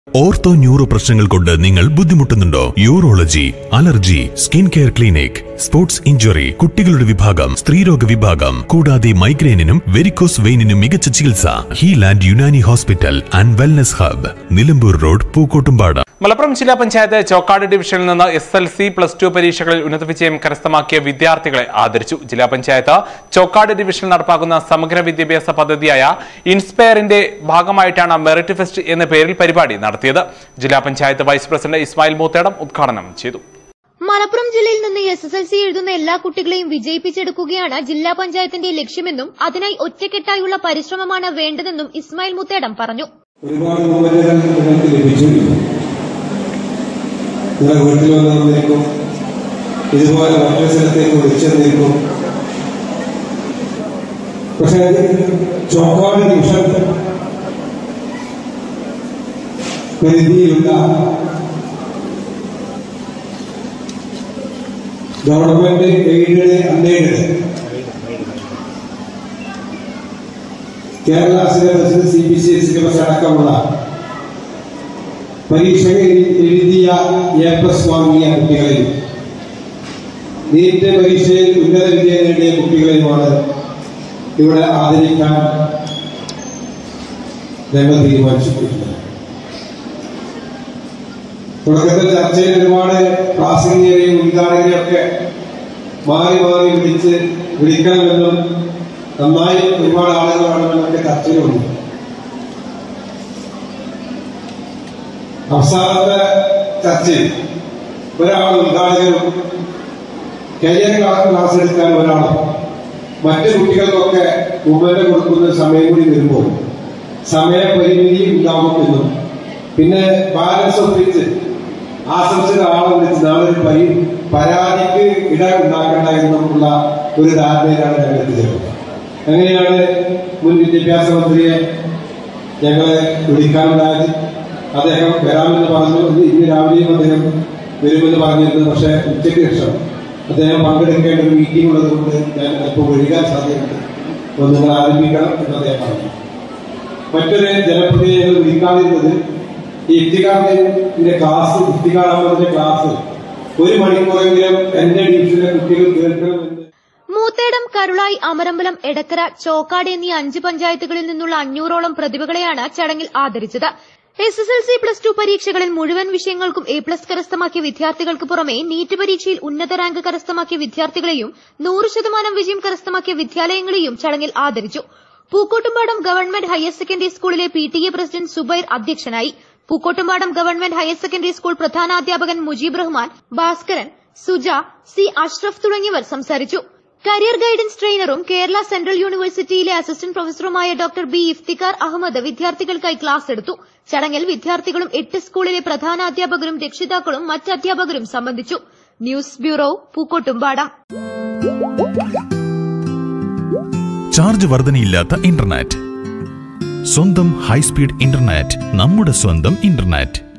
ortho neuro പ്രശ്നങ്ങൾ കൊണ്ട് നിങ്ങൾ ബുദ്ധിമുട്ടുന്നുണ്ടോ urology allergy skin care clinic sports injury കുട്ടികളുടെ വിഭാഗം സ്ത്രീരോഗ വിഭാഗം കൂടാതെ മൈഗ്രെയിനിനും വെരിക്കോസ് വെയിനിനും മികച്ച ചികിത്സ Healand Unani hospital and wellness hub Nilambur road Pookkottumpada Malappuram ജില്ലാ പഞ്ചായത്ത് ചോക്കാട് ഡിവിഷനിൽ നിന്ന് S L C plus two പരീക്ഷകളിൽ ഉന്നത വിജയം കരസ്ഥമാക്കിയ വിദ്യാർത്ഥികളെ ആദരിച്ചു ജില്ലാ പഞ്ചായത്ത് ചോക്കാട് ഡിവിഷനിൽ നടപ്പാക്കുന്ന സമഗ്ര വിദ്യാഭ്യാസ പദ്ധതിയായ ഇൻസ്പയറിന്റെ ഭാഗമായിട്ടാണ് മെറിറ്റ് ഫെസ്റ്റ് എന്ന പേരിൽ പരിപാടി നടത്തിയത് ജില്ലാ പഞ്ചായത്ത് വൈസ് പ്രസിഡന്റ് ഇസ്മായിൽ മൂത്തേടം ഉദ്ഘാടനം ചെയ്തു മലപ്പുറം ജില്ലയിൽ നിന്ന് എസ് എസ് എൽ സി എഴുതുന്ന എല്ലാ കുട്ടികളെയും വിജയിപ്പിച്ചെടുക്കുകയാണ് ജില്ലാ പഞ്ചായത്തിന്റെ ലക്ഷ്യമെന്നും അതിനായി ഒറ്റക്കെട്ടായുള്ള പരിശ്രമമാണ് വേണ്ടതെന്നും ഇസ്മായിൽ മുത്തേടം പറഞ്ഞു ഒരുപാട് മൂവ്മെന്റുകൾ നിങ്ങൾക്ക് ലഭിച്ചു നിങ്ങളുടെ വീട്ടിൽ വന്നിരിക്കും ഇതുപോലെ മറ്റൊരു സ്ഥലത്തേക്ക് വിളിച്ചെന്നിരിക്കും പക്ഷേ ചോക്കാട് ഡിവിഷൻ പരിധിയിലുള്ള ഗവൺമെന്റ് എയ്ഡഡ് അൺഎയ്ഡഡ് കേരള സിലബസിൽ സി ബി സി സിലബസ് അടക്കമുള്ള പരീക്ഷകൾ എഴുതിയ എ പ്ലസ് വാങ്ങിയ കുട്ടികളെയും നീറ്റ് പരീക്ഷയിൽ ഉന്നത വിജയം നേടിയ കുട്ടികളെയുമാണ് ഇവിടെ ആദരിക്കാൻ ഞങ്ങൾ തീരുമാനിച്ചിട്ടുള്ളത് തുടക്കത്തിൽ ചർച്ചയിൽ ഒരുപാട് പ്രാസംഗികരെയും ഉദ്ഘാടകരെയും ഒക്കെ മാറി മാറി വിളിച്ച് വിളിക്കണമെന്നും നന്നായി ഒരുപാട് ആളുകൾ വേണമെന്നൊക്കെ ചർച്ചയിലുണ്ട് അവസാനത്തെ ചർച്ചയിൽ ഒരാൾ ഉദ്ഘാടകരും കരിയർ ക്ലാസ് എടുക്കാൻ ഒരാളും മറ്റു കുട്ടികൾക്കൊക്കെ മുമ്പേ കൊടുക്കുന്ന സമയം കൂടി വരുമ്പോൾ സമയപരിമിതി ഉണ്ടാകുമെന്നും പിന്നെ ബാലൻസ് ഒപ്പിച്ച് ആശംസകൾ ആളെ വിളിച്ച് നാളെ ഒരു പരി പരാതിക്ക് ഇട ഉണ്ടാക്കേണ്ട എന്നുള്ള ഒരു ധാരണയിലാണ് ഞങ്ങൾ എത്തിച്ചേർന്നത് അങ്ങനെയാണ് മുൻ വിദ്യാഭ്യാസ മന്ത്രിയെ ഞങ്ങളെ വിളിക്കാനുണ്ടായത് അദ്ദേഹം വരാമെന്ന് പറഞ്ഞു ഇന്ന് ഇന്ന് രാവിലെയും അദ്ദേഹം വരുമെന്ന് പറഞ്ഞിരുന്നു പക്ഷേ ഉച്ചയ്ക്ക് ശേഷം അദ്ദേഹം പങ്കെടുക്കേണ്ട ഒരു മീറ്റിംഗ് ഉള്ളതുകൊണ്ട് ഞാൻ അല്പം ഒഴുകാൻ സാധ്യതയുണ്ട് അപ്പോൾ നിങ്ങൾ ആരംഭിക്കണം എന്ന് അദ്ദേഹം പറഞ്ഞു മറ്റൊരു ജനപ്രതിനിധിയെ ഞങ്ങൾ വിളിക്കാതിരുന്നത് ഈ ഇഫ്തികാറിന്റെ ക്ലാസ് ഇഫ്തികാർ അഹമ്മദിന്റെ ക്ലാസ് ഒരു മണിക്കൂറെങ്കിലും എന്റെ ഡിവിഷനിലെ കുട്ടികൾ കേൾക്കണമെന്ന് മൂത്തേടം കരുളായി അമരമ്പലം എടക്കര ചോക്കാട് എന്നീ അഞ്ച് പഞ്ചായത്തുകളിൽ നിന്നുള്ള അഞ്ഞൂറോളം പ്രതിഭകളെയാണ് ചടങ്ങിൽ ആദരിച്ചത് S S L C plus two പരീക്ഷകളിൽ മുഴുവൻ വിഷയങ്ങൾക്കും എ പ്ലസ് കരസ്ഥമാക്കിയ വിദ്യാർത്ഥികൾക്ക് പുറമെ നീറ്റ് പരീക്ഷയിൽ ഉന്നത റാങ്ക് കരസ്ഥമാക്കിയ വിദ്യാർത്ഥികളെയും നൂറ് ശതമാനം വിജയം കരസ്ഥമാക്കിയ വിദ്യാലയങ്ങളെയും ചടങ്ങിൽ ആദരിച്ചു പൂക്കോട്ടുംപാടം ഗവൺമെന്റ് ഹയർ സെക്കൻഡറി സ്കൂളിലെ P T A president Zubair അധ്യക്ഷനായി Pookkottumpadam government higher secondary school പ്രധാനാധ്യാപകൻ മുജീബ് റഹ്മാൻ ഭാസ്കരൻ സുജ സി അഷ്റഫ് തുടങ്ങിയവർ സംസാരിച്ചു കരിയർ ഗൈഡൻസ് ട്രെയിനറും കേരള സെൻട്രൽ യൂണിവേഴ്സിറ്റിയിലെ അസിസ്റ്റന്റ് പ്രൊഫസറുമായ ഡോക്ടർ ബി ഇഫ്തിക്കാർ അഹമ്മദ് വിദ്യാർത്ഥികൾക്കായി ക്ലാസ് എടുത്തു ചടങ്ങിൽ വിദ്യാർത്ഥികളും എട്ട് സ്കൂളിലെ പ്രധാനാധ്യാപകരും രക്ഷിതാക്കളും മറ്റ് അധ്യാപകരും സംബന്ധിച്ചു ന്യൂസ് ബ്യൂറോ പൂക്കോട്ടുംപാടം ചാർജ് വർധനയില്ലാത്ത ഇന്റർനെറ്റ് സ്വന്തം ഹൈസ്പീഡ് ഇന്റർനെറ്റ് നമ്മുടെ സ്വന്തം ഇന്റർനെറ്റ്